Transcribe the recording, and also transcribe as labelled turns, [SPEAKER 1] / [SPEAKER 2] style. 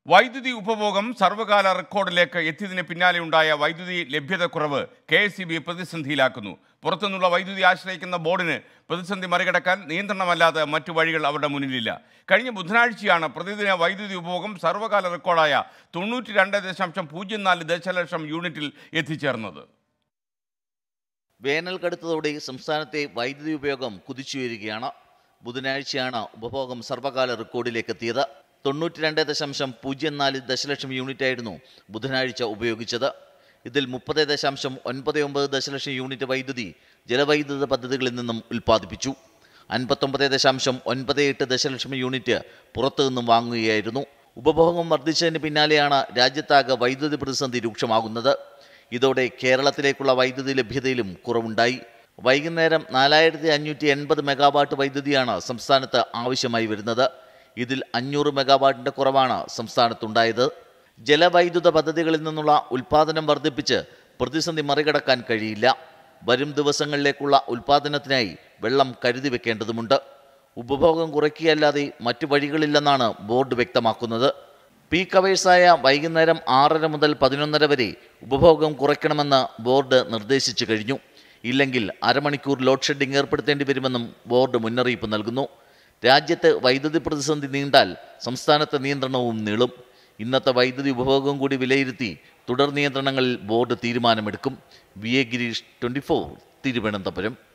[SPEAKER 1] വൈദ്യുതി ഉപഭോഗം സർവകാല റെക്കോർഡിലേക്ക് എത്തിയതിന് പിന്നാലെയുണ്ടായ വൈദ്യുതി ലഭ്യതക്കുറവ് കെ എസ് സി ബി പ്രതിസന്ധിയിലാക്കുന്നു പുറത്തുനിന്നുള്ള വൈദ്യുതി ആശ്രയിക്കുന്ന ബോർഡിന് പ്രതിസന്ധി മറികടക്കാൻ നിയന്ത്രണമല്ലാതെ മറ്റു വഴികൾ അവരുടെ മുന്നിലില്ല കഴിഞ്ഞ ബുധനാഴ്ചയാണ് പ്രതിദിന വൈദ്യുതി ഉപഭോഗം സർവകാല റെക്കോർഡായ തൊണ്ണൂറ്റി രണ്ട് ദശാംശം പൂജ്യം നാല് ദശലക്ഷം യൂണിറ്റിൽ എത്തിച്ചേർന്നത്
[SPEAKER 2] വേനൽ കടുത്തതോടെ സംസ്ഥാനത്തെ വൈദ്യുതി ഉപയോഗം കുതിച്ചുയരുകയാണ് ബുധനാഴ്ചയാണ് ഉപഭോഗം സർവകാല റെക്കോർഡിലേക്ക് എത്തിയത് തൊണ്ണൂറ്റി രണ്ട് ദശാംശം പൂജ്യം നാല് ദശലക്ഷം യൂണിറ്റായിരുന്നു ബുധനാഴ്ച ഉപയോഗിച്ചത് ഇതിൽ മുപ്പത് ദശാംശം ഒൻപത് ഒമ്പത് ദശലക്ഷം യൂണിറ്റ് വൈദ്യുതി ജലവൈദ്യുത പദ്ധതികളിൽ നിന്നും ഉൽപ്പാദിപ്പിച്ചു അൻപത്തൊമ്പത് ദശാംശം ഒൻപത് എട്ട് ദശലക്ഷം യൂണിറ്റ് പുറത്തു നിന്നും വാങ്ങുകയായിരുന്നു ഉപഭോഗം വർദ്ധിച്ചതിന് പിന്നാലെയാണ് രാജ്യത്താകെ വൈദ്യുതി പ്രതിസന്ധി രൂക്ഷമാകുന്നത് ഇതോടെ കേരളത്തിലേക്കുള്ള വൈദ്യുതി ലഭ്യതയിലും കുറവുണ്ടായി വൈകുന്നേരം നാലായിരത്തി അഞ്ഞൂറ്റി എൺപത് മെഗാവാട്ട് വൈദ്യുതിയാണ് സംസ്ഥാനത്ത് ആവശ്യമായി വരുന്നത് ഇതിൽ അഞ്ഞൂറ് മെഗാവാട്ടിന്റെ കുറവാണ് സംസ്ഥാനത്തുണ്ടായത് ജലവൈദ്യുത പദ്ധതികളിൽ നിന്നുള്ള ഉൽപ്പാദനം വർദ്ധിപ്പിച്ച് പ്രതിസന്ധി മറികടക്കാൻ കഴിയില്ല വരും ദിവസങ്ങളിലേക്കുള്ള ഉൽപ്പാദനത്തിനായി വെള്ളം കരുതി വെക്കേണ്ടതുമുണ്ട് ഉപഭോഗം കുറയ്ക്കുകയല്ലാതെ മറ്റു വഴികളില്ലെന്നാണ് ബോർഡ് വ്യക്തമാക്കുന്നത് പീക്ക് അവേഴ്സായ വൈകുന്നേരം ആറര മുതൽ പതിനൊന്നര വരെ ഉപഭോഗം കുറയ്ക്കണമെന്ന് ബോർഡ് നിർദ്ദേശിച്ചു കഴിഞ്ഞു ഇല്ലെങ്കിൽ അരമണിക്കൂർ ലോഡ് ഷെഡിംഗ് ഏർപ്പെടുത്തേണ്ടി വരുമെന്നും ബോർഡ് മുന്നറിയിപ്പ് നൽകുന്നു രാജ്യത്ത് വൈദ്യുതി പ്രതിസന്ധി നീണ്ടാൽ സംസ്ഥാനത്തെ നിയന്ത്രണവും നീളും ഇന്നത്തെ വൈദ്യുതി ഉപഭോഗം കൂടി വിലയിരുത്തി തുടർ നിയന്ത്രണങ്ങളിൽ ബോർഡ് തീരുമാനമെടുക്കും V A Girish twenty four Thiruvananthapuram